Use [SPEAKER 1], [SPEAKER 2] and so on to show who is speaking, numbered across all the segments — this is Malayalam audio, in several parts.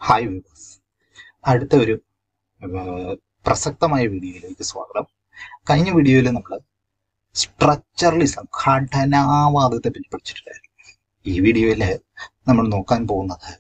[SPEAKER 1] ഹായ് വ്യൂവേഴ്സ് അടുത്ത ഒരു ഏർ, പ്രസക്തമായ വീഡിയോയിലേക്ക് സ്വാഗതം കഴിഞ്ഞ വീഡിയോയിൽ നമ്മൾ സ്ട്രക്ചറലിസം ഘടനാവാദത്തെ പറ്റി പഠിച്ചിട്ടുണ്ടായിരുന്നു ഈ വീഡിയോയിൽ നമ്മൾ നോക്കാൻ പോകുന്നത്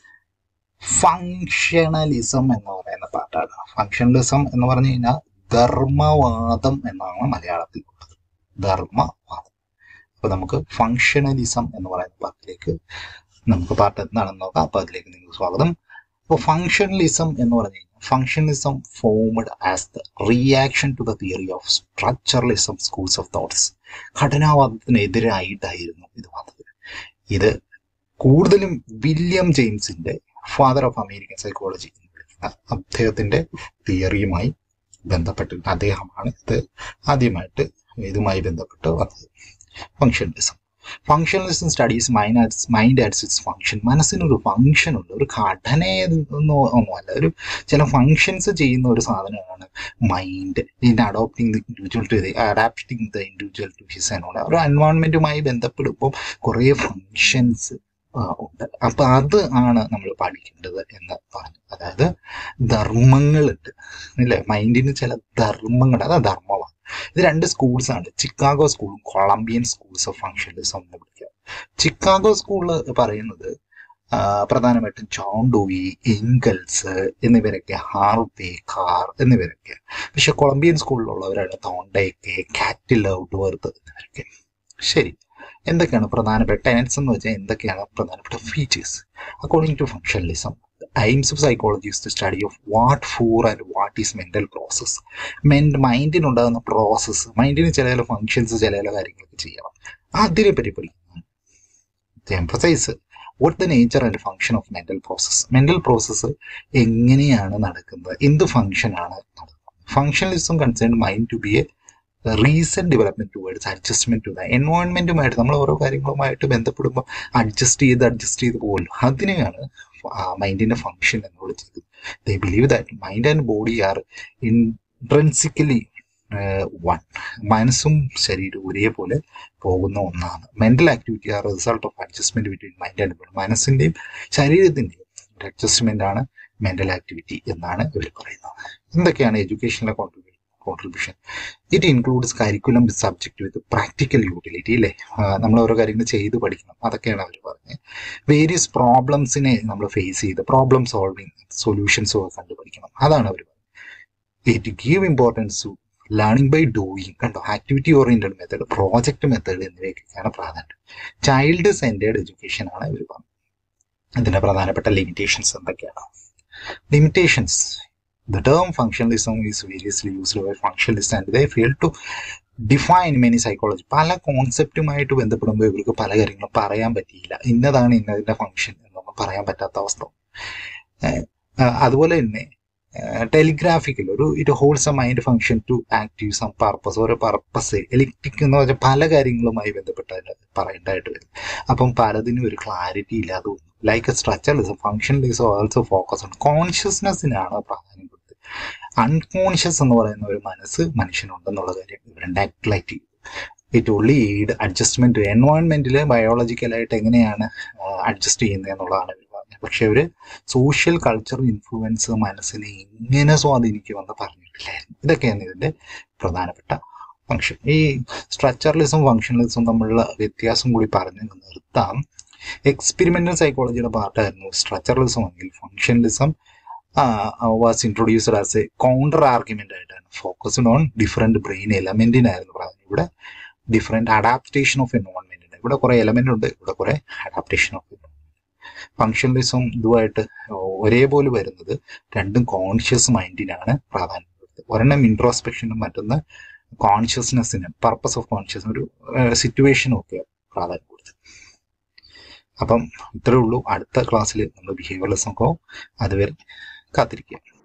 [SPEAKER 1] ഫങ്ഷണലിസം എന്ന് പറയുന്ന പാർട്ടാണ് ഫങ്ഷണലിസം എന്ന് പറഞ്ഞു കഴിഞ്ഞാൽ ധർമ്മവാദം എന്നാണ് മലയാളത്തിൽ ഉള്ളത് ധർമ്മവാദം അപ്പൊ നമുക്ക് ഫങ്ഷണലിസം എന്ന് പറയുന്ന പാർട്ടിലേക്ക് നമുക്ക് പാർട്ട് എന്താണെന്ന് നോക്കാം അപ്പൊ അതിലേക്ക് നിങ്ങൾക്ക് സ്വാഗതം അപ്പോൾ ഫങ്ഷണലിസം എന്ന് പറഞ്ഞു കഴിഞ്ഞാൽ functionalism formed as the reaction to the theory of structuralism schools of thoughts ഘടനാവാദത്തിനെതിരായിട്ടായിരുന്നു ഇത് വന്നത് ഇത് കൂടുതലും വില്യം ജെയിംസിന്റെ ഫാദർ ഓഫ് അമേരിക്കൻ സൈക്കോളജി എന്ന് വിളിക്കുന്ന അദ്ദേഹത്തിന്റെ തിയറിയുമായി ബന്ധപ്പെട്ടിട്ട് അദ്ദേഹമാണ് ഇത് ആദ്യമായിട്ട് ഇതുമായി ബന്ധപ്പെട്ട് വന്നത് functionalism functionalism studies mind acts mind acts its function മനസ്സിനൊരു ഫങ്ഷൻ ഉണ്ട് ഒരു ഘടന ഒന്നും ഒന്നുമല്ല ഒരു ചില ഫങ്ഷൻസ് ചെയ്യുന്ന ഒരു സാധനമാണ് mind in adopting the individual to adapting the individual to his എന്നോട് ഒരു എൻവയോൺമെന്റുമായി ബന്ധപ്പെടുമ്പോൾ കുറേ ഫങ്ഷൻസ് ഉണ്ട് അപ്പൊ അത് ആണ് നമ്മൾ പഠിക്കേണ്ടത് എന്ന് പറഞ്ഞു അതായത് ധർമ്മങ്ങളുണ്ട് അല്ലേ മൈൻഡിന് ചില ധർമ്മങ്ങൾ അതാ ധർമ്മമാണ് ഇത് രണ്ട് സ്കൂൾസ് ആണ് ചിക്കാഗോ സ്കൂളും കൊളംബിയൻ സ്കൂൾസ് ഓഫ് ഫങ്ഷണലിസം എന്ന് വിളിക്കുക ചിക്കാഗോ സ്കൂള് പറയുന്നത് ആ, പ്രധാനമായിട്ടും ജോൺ ഡോയി എങ്കൽസ് എന്നിവരൊക്കെ ഹാർവേ കാർ എന്നിവരൊക്കെ പക്ഷെ കൊളംബിയൻ സ്കൂളിലുള്ളവരാണ് തോണ്ടയൊക്കെ കാറ്റിൽ ഔട്ട്വർത്ത് എന്നിവരൊക്കെ ശരി എന്തൊക്കെയാണ് പ്രധാനപ്പെട്ട ടെനൻസ് എന്ന് വെച്ചാൽ എന്തൊക്കെയാണ് പ്രധാനപ്പെട്ട features according to functionalism aims of psychology is the study of what for and what is mental process മെൻ മൈൻഡിനുണ്ടാകുന്ന പ്രോസസ്സ് മൈൻഡിന് ചില ചില ഫങ്ഷൻസ് ചില ചില കാര്യങ്ങളൊക്കെ ചെയ്യണം അതിനെ പറ്റി പഠിക്കുന്നു emphasize what the nature and function of mental process mental process എങ്ങനെയാണ് നടക്കുന്നത് എന്ത് ഫങ്ഷനാണ് നടക്കുന്നത് functionalism concern mind to be a recent development towards adjustment to the എൻവയോൺമെന്റുമായിട്ട് നമ്മൾ ഓരോ കാര്യങ്ങളുമായിട്ട് ബന്ധപ്പെടുമ്പോൾ അഡ്ജസ്റ്റ് ചെയ്ത് അഡ്ജസ്റ്റ് ചെയ്ത് പോകുമല്ലോ അതിനെയാണ് മൈൻഡിന്റെ ഫങ്ഷൻ എന്ന് വിളിച്ചത് they believe that mind and body are intrinsically one മനസ്സും ശരീരവും ഒരേപോലെ പോകുന്ന ഒന്നാണ് mental activity are result of adjustment between mind and body മനസ്സിന്റെയും ശരീരത്തിന്റെയും അഡ്ജസ്റ്റ്മെന്റ് ആണ് മെന്റൽ ആക്ടിവിറ്റി എന്നാണ് ഇവർ പറയുന്നത് എന്തൊക്കെയാണ് എഡ്യൂക്കേഷനിലെ contribution contribution it includes curriculum subject with practical utility അല്ലേ നമ്മൾ ഓരോ കാര്യങ്ങൾ ചെയ്ത് പഠിക്കണം അതൊക്കെയാണ് അവർ പറഞ്ഞത് വേരിയസ് പ്രോബ്ലംസിനെ നമ്മൾ ഫേസ് ചെയ്ത് പ്രോബ്ലം സോൾവിങ് സൊല്യൂഷൻസും കണ്ടുപിടിക്കണം അതാണ് അവർ പറഞ്ഞത് it give importance to learning by doing കണ്ടോ activity oriented method project method എന്നിവയ്ക്കൊക്കെയാണ് പ്രാധാന്യം ചൈൽഡ് സെന്റേഡ് എഡ്യൂക്കേഷൻ ആണ് ഇവർ പറഞ്ഞത് ഇതിന്റെ പ്രധാനപ്പെട്ട ലിമിറ്റേഷൻസ് എന്തൊക്കെയാണ് limitations The term functionalism is variously used by functionalists and they fail to define many psychology പല കോൺസെപ്റ്റുമായിട്ട് ബന്ധപ്പെടുമ്പോൾ ഇവർക്ക് പല കാര്യങ്ങളും പറയാൻ പറ്റിയില്ല ഇന്നതാണ് ഇന്നതിന്റെ ഫംഗ്ഷൻ എന്നൊന്നും പറയാൻ പറ്റാത്ത അവസ്ഥ ഏഹ് ആഹ് അതുപോലെ തന്നെ ടെലിഗ്രാഫിക്കൽ ഒരു it holds a mind function to active some purpose ഓരോ പർപ്പസ് എലക്ട്രിക് എന്ന് പറഞ്ഞാൽ പല കാര്യങ്ങളുമായി ബന്ധപ്പെട്ട് പറയേണ്ടതായിട്ട് വരും അപ്പം പലതിനും ഒരു ക്ലാരിറ്റി ഇല്ലാതെ തോന്നും like structuralism functionalism also focus on കോൺഷ്യസ്നെസ്സിനാണ് പ്രാധാന്യം കൊടുത്തത് അൺകോൺഷ്യസ് എന്ന് പറയുന്ന ഒരു മനസ്സ് മനുഷ്യനുണ്ടെന്നുള്ള കാര്യം ഇവർ നെഗ്ലക്ട് ചെയ്തു ഇറ്റ് ഓൺലി എയ്ഡ് അഡ്ജസ്റ്റ്മെന്റ് എൻവയോൺമെന്റിൽ ബയോളജിക്കലായിട്ട് എങ്ങനെയാണ് അഡ്ജസ്റ്റ് ചെയ്യുന്നത് എന്നുള്ളതാണ് ഇവർ പറഞ്ഞത് പക്ഷെ ഇവര് സോഷ്യൽ കൾച്ചറൽ ഇൻഫ്ലുവൻസ് മനസ്സിനെ എങ്ങനെ സ്വാധീനിക്കുമെന്ന് പറഞ്ഞിട്ടില്ലായിരുന്നു ഇതൊക്കെയാണ് ഇതിന്റെ പ്രധാനപ്പെട്ട ഫംഗ്ഷൻ ഈ സ്ട്രക്ചറലിസം ഫംഗ്ഷനലിസം തമ്മിലുള്ള വ്യത്യാസം കൂടി പറഞ്ഞു നിർത്താം എക്സ്പെരിമെന്റൽ സൈക്കോളജിയുടെ പാർട്ടായിരുന്നു സ്ട്രക്ചറലിസം എങ്കിൽ functionalism was introduced as a counter argument ആയിട്ടാണ് ഫോക്കസ്ഡ് ഓൺ ഡിഫറെന്റ് ബ്രെയിൻ എലമെന്റിനായിരുന്നു പറഞ്ഞത് ഇവിടെ ഡിഫറെന്റ് അഡാപ്റ്റേഷൻ ഓഫ് എൻവോൺമെന്റ് ഉണ്ട് ഇവിടെ കുറെ എലമെന്റ് ഉണ്ട് ഇവിടെ കുറെ അഡാപ്റ്റേഷൻ ഓഫ് എൻവോൺമെന്റ് ഫങ്ഷണലിസം ഇതുമായിട്ട് ഒരേപോലെ വരുന്നത് രണ്ടും കോൺഷ്യസ് മൈൻഡിനാണ് പ്രാധാന്യം കൊടുത്തത് ഒരെണ്ണം ഇൻട്രോസ്പെക്ഷനും മറ്റൊന്ന് കോൺഷ്യസ്നെസ്സിനും പർപ്പസ് ഓഫ് കോൺഷ്യസ് ഒരു സിറ്റുവേഷനും ഒക്കെ പ്രാധാന്യം കൊടുത്തത് അപ്പം ഇത്രേ ഉള്ളൂ അടുത്ത ക്ലാസ്സിൽ നമ്മൾ ബിഹേവിയറിസം ഒക്കെ അതുവരെ കാത്തിരിക്കുക